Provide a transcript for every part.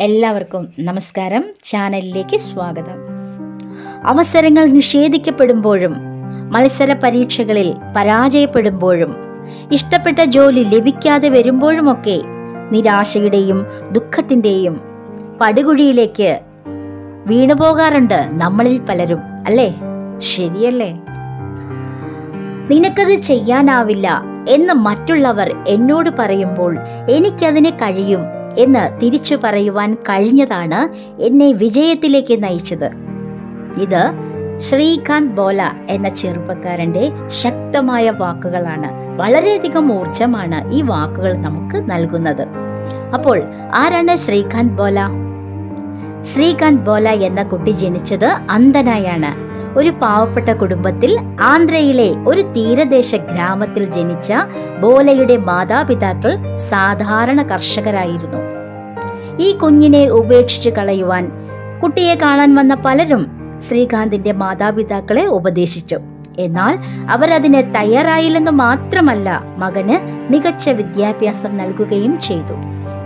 എല്ലാവർക്കും നമസ്കാരം ചാനലിലേക്ക് സ്വാഗതം അവസരങ്ങൾ നിഷേധിക്കപ്പെടുമ്പോഴും മത്സര പരീക്ഷകളിൽ പരാജയപ്പെടുമ്പോഴും ഇഷ്ടപ്പെട്ട ജോലി ലഭിക്കാതെ വരുമ്പോഴുമൊക്കെ നിരാശയുടെയും ദുഃഖത്തിൻ്റെയും പടുകുഴിയിലേക്ക് വീണുപോകാറുണ്ട് നമ്മളിൽ പലരും അല്ലേ ശരിയല്ലേ നിനക്കത് ചെയ്യാനാവില്ല എന്ന് മറ്റുള്ളവർ എന്നോട് പറയുമ്പോൾ എനിക്കതിന് കഴിയും എന്ന് തിരിച്ചു പറയുവാൻ കഴിഞ്ഞതാണ് എന്നെ വിജയത്തിലേക്ക് നയിച്ചത് ഇത് ശ്രീകാന്ത് ബോല എന്ന ചെറുപ്പക്കാരന്റെ ശക്തമായ വാക്കുകളാണ് വളരെയധികം ഊർജമാണ് ഈ വാക്കുകൾ നമുക്ക് നൽകുന്നത് അപ്പോൾ ആരാണ് ശ്രീകാന്ത് ബോല ശ്രീകാന്ത് ബോല എന്ന കുട്ടി ജനിച്ചത് അന്ധനായാണ് ഒരു പാവപ്പെട്ട കുടുംബത്തിൽ ആന്ധ്രയിലെ ഒരു തീരദേശ ഗ്രാമത്തിൽ ജനിച്ച ബോലയുടെ മാതാപിതാക്കൾ സാധാരണ കർഷകരായിരുന്നു ഈ കുഞ്ഞിനെ ഉപേക്ഷിച്ച് കളയുവാൻ കുട്ടിയെ കാണാൻ വന്ന പലരും ശ്രീകാന്തിന്റെ മാതാപിതാക്കളെ ഉപദേശിച്ചു എന്നാൽ അവരതിന് തയ്യാറായില്ലെന്ന് മാത്രമല്ല മകന് മികച്ച വിദ്യാഭ്യാസം നൽകുകയും ചെയ്തു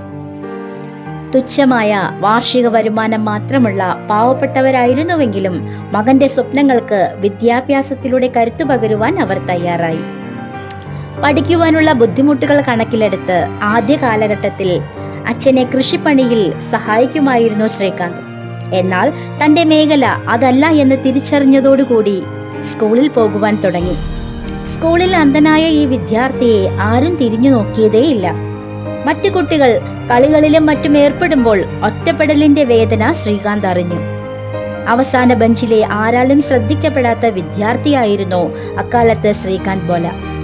തുച്ഛമായ വാർഷിക വരുമാനം മാത്രമുള്ള പാവപ്പെട്ടവരായിരുന്നുവെങ്കിലും മകന്റെ സ്വപ്നങ്ങൾക്ക് വിദ്യാഭ്യാസത്തിലൂടെ കരുത്തു പകരുവാൻ അവർ തയ്യാറായി പഠിക്കുവാനുള്ള ബുദ്ധിമുട്ടുകൾ കണക്കിലെടുത്ത് ആദ്യ കാലഘട്ടത്തിൽ അച്ഛനെ കൃഷിപ്പണിയിൽ സഹായിക്കുമായിരുന്നു ശ്രീകാന്ത് എന്നാൽ തന്റെ മേഖല അതല്ല എന്ന് തിരിച്ചറിഞ്ഞതോടുകൂടി സ്കൂളിൽ പോകുവാൻ തുടങ്ങി സ്കൂളിൽ അന്ധനായ ഈ വിദ്യാർത്ഥിയെ ആരും തിരിഞ്ഞു നോക്കിയതേയില്ല മറ്റു കുട്ടികൾ കളികളിലും മറ്റും ഏർപ്പെടുമ്പോൾ ഒറ്റപ്പെടലിന്റെ വേദന ശ്രീകാന്ത് അറിഞ്ഞു അവസാന ബെഞ്ചിലെ ആരാലും ശ്രദ്ധിക്കപ്പെടാത്ത വിദ്യാർത്ഥിയായിരുന്നു അക്കാലത്ത് ശ്രീകാന്ത് ബോല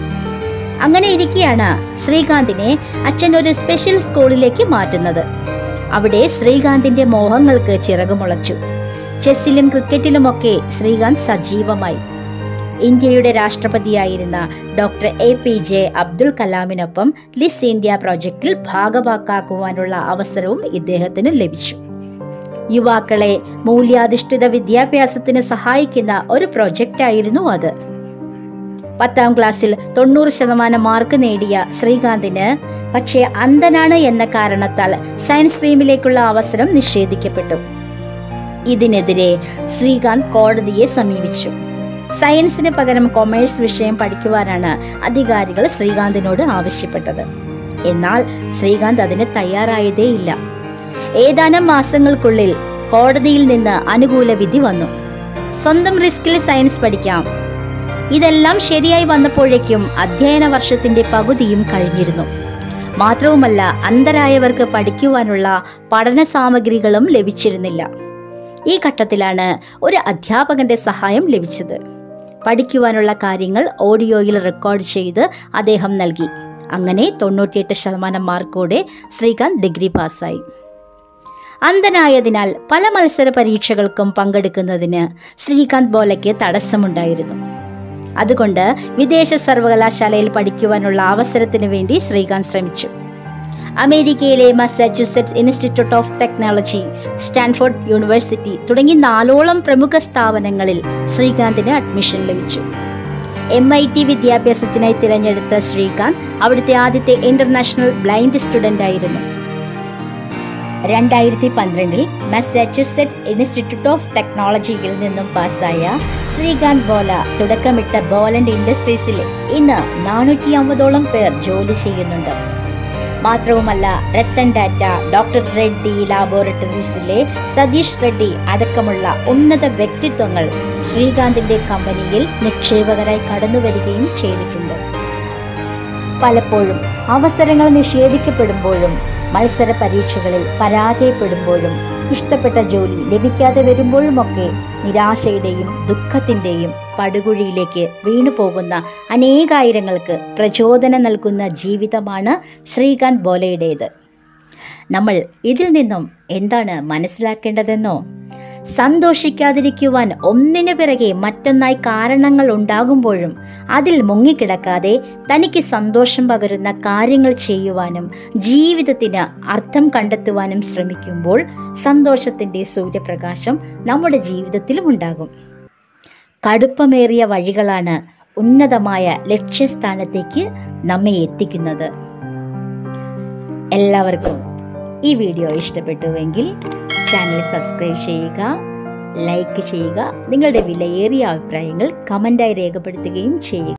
അങ്ങനെ ഇരിക്കെയാണ് ശ്രീകാന്തിനെ അച്ഛൻ ഒരു സ്പെഷ്യൽ സ്കൂളിലേക്ക് മാറ്റുന്നത് അവിടെ ശ്രീകാന്തിന്റെ മോഹങ്ങൾക്ക് ചിറകുമുളച്ചു ചെസ്സിലും ക്രിക്കറ്റിലുമൊക്കെ ശ്രീകാന്ത് സജീവമായി ഇന്ത്യയുടെ രാഷ്ട്രപതിയായിരുന്ന doctor A P J Abdul കലാമിനൊപ്പം ലിസ് ഇന്ത്യ പ്രോജക്റ്റിൽ ഭാഗവാക്കാക്കുവാനുള്ള അവസരവും ഇദ്ദേഹത്തിന് ലഭിച്ചു യുവാക്കളെ മൂല്യാധിഷ്ഠിത വിദ്യാഭ്യാസത്തിന് സഹായിക്കുന്ന ഒരു പ്രൊജക്റ്റായിരുന്നു അത് പത്താം ക്ലാസ്സിൽ തൊണ്ണൂറ് ശതമാനം മാർക്ക് നേടിയ ശ്രീകാന്തിന് പക്ഷേ അന്ധനാണ് എന്ന കാരണത്താൽ സയൻസ് സ്ട്രീമിലേക്കുള്ള അവസരം നിഷേധിക്കപ്പെട്ടു ഇതിനെതിരെ ശ്രീകാന്ത് കോടതിയെ സമീപിച്ചു സയൻസിന് പകരം കൊമേഴ്സ് വിഷയം പഠിക്കുവാനാണ് അധികാരികൾ ശ്രീകാന്തിനോട് ആവശ്യപ്പെട്ടത് എന്നാൽ ശ്രീകാന്ത് അതിന് തയ്യാറായതേയില്ല ഏതാനും മാസങ്ങൾക്കുള്ളിൽ കോടതിയിൽ നിന്ന് അനുകൂല വിധി വന്നു സ്വന്തം റിസ്കിൽ സയൻസ് പഠിക്കാം ഇതെല്ലാം ശരിയായി വന്നപ്പോഴേക്കും അധ്യയന വർഷത്തിന്റെ പകുതിയും കഴിഞ്ഞിരുന്നു മാത്രവുമല്ല അന്ധരായവർക്ക് പഠിക്കുവാനുള്ള പഠന സാമഗ്രികളും ലഭിച്ചിരുന്നില്ല ഈ ഘട്ടത്തിലാണ് ഒരു അധ്യാപകന്റെ സഹായം ലഭിച്ചത് പഠിക്കുവാനുള്ള കാര്യങ്ങൾ ഓഡിയോയിൽ റെക്കോർഡ് ചെയ്ത് അദ്ദേഹം നൽകി അങ്ങനെ തൊണ്ണൂറ്റിയെട്ട് ശതമാനം മാർക്കോടെ ശ്രീകാന്ത് ഡിഗ്രി പാസ്സായി അന്ധനായതിനാൽ പല മത്സര പരീക്ഷകൾക്കും പങ്കെടുക്കുന്നതിന് ശ്രീകാന്ത് ബോലയ്ക്ക് തടസ്സമുണ്ടായിരുന്നു അതുകൊണ്ട് വിദേശ സർവകലാശാലയിൽ പഠിക്കുവാനുള്ള അവസരത്തിന് വേണ്ടി ശ്രീകാന്ത് ശ്രമിച്ചു അമേരിക്കയിലെ Massachusetts Institute of Technology Stanford University തുടങ്ങി നാലോളം പ്രമുഖ സ്ഥാപനങ്ങളിൽ ശ്രീകാന്തിന് അഡ്മിഷൻ ലഭിച്ചു എം ഐ ടി വിദ്യാഭ്യാസത്തിനായി തിരഞ്ഞെടുത്ത ശ്രീകാന്ത് അവിടുത്തെ ആദ്യത്തെ ഇന്റർനാഷണൽ ബ്ലൈൻഡ് സ്റ്റുഡന്റ് ആയിരുന്നു രണ്ടായിരത്തി പന്ത്രണ്ടിൽ മസാച്യുസെറ്റ്സ് ഇൻസ്റ്റിറ്റ്യൂട്ട് ഓഫ് ടെക്നോളജിയിൽ നിന്നും പാസ്സായ ശ്രീകാന്ത് ബോല തുടക്കമിട്ട ബോലൻഡ് ഇൻഡസ്ട്രീസിൽ ഇന്ന് നാനൂറ്റി അമ്പതോളം പേർ ജോലി ചെയ്യുന്നുണ്ട് മാത്രവുമല്ല രത്തൻ ഡാറ്റ ഡോക്ടർ റെഡ്ഡി ലാബോറട്ടറീസിലെ സതീഷ് റെഡ്ഡി അടക്കമുള്ള ഉന്നത വ്യക്തിത്വങ്ങൾ ശ്രീകാന്തിന്റെ കമ്പനിയിൽ നിക്ഷേപകരായി കടന്നുവരികയും ചെയ്തിട്ടുണ്ട് പലപ്പോഴും അവസരങ്ങൾ നിഷേധിക്കപ്പെടുമ്പോഴും മത്സര പരീക്ഷകളിൽ പരാജയപ്പെടുമ്പോഴും ഇഷ്ടപ്പെട്ട ജോലി ലഭിക്കാതെ വരുമ്പോഴുമൊക്കെ നിരാശയുടെയും ദുഃഖത്തിൻ്റെയും പടുകുഴിയിലേക്ക് വീണുപോകുന്ന അനേകായിരങ്ങൾക്ക് പ്രചോദനം നൽകുന്ന ജീവിതമാണ് ശ്രീകാന്ത് ബോലയുടേത് നമ്മൾ ഇതിൽ നിന്നും എന്താണ് മനസ്സിലാക്കേണ്ടതെന്നോ സന്തോഷിക്കാതിരിക്കുവാൻ ഒന്നിനു പിറകെ മറ്റൊന്നായി കാരണങ്ങൾ ഉണ്ടാകുമ്പോഴും അതിൽ മുങ്ങിക്കിടക്കാതെ തനിക്ക് സന്തോഷം പകരുന്ന കാര്യങ്ങൾ ചെയ്യുവാനും ജീവിതത്തിന് അർത്ഥം കണ്ടെത്തുവാനും ശ്രമിക്കുമ്പോൾ സന്തോഷത്തിൻ്റെ സൂര്യപ്രകാശം നമ്മുടെ ജീവിതത്തിലും ഉണ്ടാകും കടുപ്പമേറിയ വഴികളാണ് ഉന്നതമായ ലക്ഷ്യസ്ഥാനത്തേക്ക് നമ്മെ എത്തിക്കുന്നത് എല്ലാവർക്കും ഈ വീഡിയോ ഇഷ്ടപ്പെട്ടുവെങ്കിൽ ചാനൽ സബ്സ്ക്രൈബ് ചെയ്യുക ലൈക്ക് ചെയ്യുക നിങ്ങളുടെ വിലയേറിയ അഭിപ്രായങ്ങൾ കമൻറ്റായി രേഖപ്പെടുത്തുകയും ചെയ്യുക